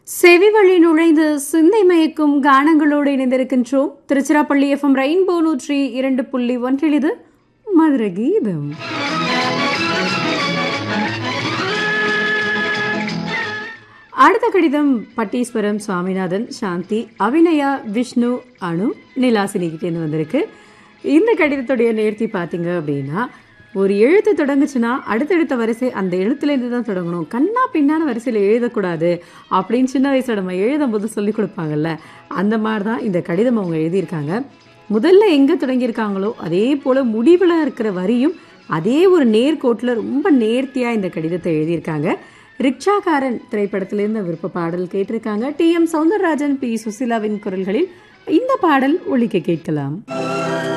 செவி வழி நுழைந்து சிந்தை மயக்கும் கானங்களோடு இணைந்திருக்கின்றோம் திருச்சிராப்பள்ளி எஃப்எம் ரெயின்போ நூற்றி இரண்டு புள்ளி ஒன்றில் இது மதுர கீதம் அடுத்த கடிதம் பட்டீஸ்வரம் சுவாமிநாதன் சாந்தி அபிநயா விஷ்ணு அனு நிலாசினி கிட்டேருந்து வந்திருக்கு இந்த கடிதத்துடைய நேர்த்தி பார்த்தீங்க அப்படின்னா ஒரு எழுத்து தொடங்குச்சுன்னா அடுத்தடுத்த வரிசை அந்த எழுத்துலேருந்து தான் தொடங்கணும் கண்ணா பின்னான வரிசையில் எழுதக்கூடாது அப்படின்னு சின்ன வயசில் நம்ம எழுதும் போது சொல்லி கொடுப்பாங்கல்ல அந்த மாதிரி தான் இந்த கடிதம் அவங்க எழுதியிருக்காங்க முதல்ல எங்கே தொடங்கியிருக்காங்களோ அதே போல் முடிவில் இருக்கிற வரியும் அதே ஒரு நேர்கோட்டில் ரொம்ப நேர்த்தியாக இந்த கடிதத்தை எழுதியிருக்காங்க ரிக்ஷாக்காரன் திரைப்படத்திலிருந்து விருப்ப பாடல் கேட்டிருக்காங்க டி எம் சவுந்தரராஜன் பி சுசிலாவின் குரல்களில் இந்த பாடல் ஒழிக்க கேட்கலாம்